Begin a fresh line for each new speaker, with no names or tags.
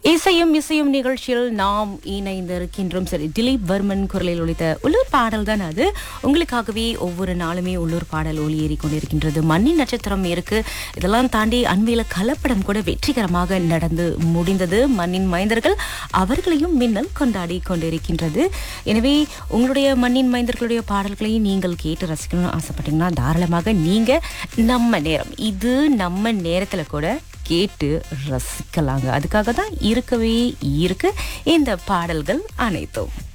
இசையும் இசையும் நிகழ்ச்சியில் நாம் இணைந்திருக்கின்றோம் சரி திலீப் வர்மன் குரலில் ஒலித்த உள்ளூர் பாடல் தான் அது உங்களுக்காகவே ஒவ்வொரு நாளுமே உள்ளூர் பாடல் ஒளியேறி கொண்டிருக்கின்றது மண்ணின் நட்சத்திரம் இருக்கு இதெல்லாம் தாண்டி அண்மையில கலப்படம் கூட வெற்றிகரமாக நடந்து முடிந்தது மண்ணின் மைந்தர்கள் அவர்களையும் மின்னல் கொண்டாடி கொண்டிருக்கின்றது எனவே உங்களுடைய மண்ணின் மைந்தர்களுடைய பாடல்களை நீங்கள் கேட்டு ரசிக்கணும்னு ஆசைப்பட்டீங்கன்னா தாராளமாக நீங்க நம்ம நேரம் இது நம்ம நேரத்துல கூட கேட்டு ரசிக்கலாங்க அதுக்காக தான் இருக்கவே இருக்கு இந்த பாடல்கள் அனைத்தும்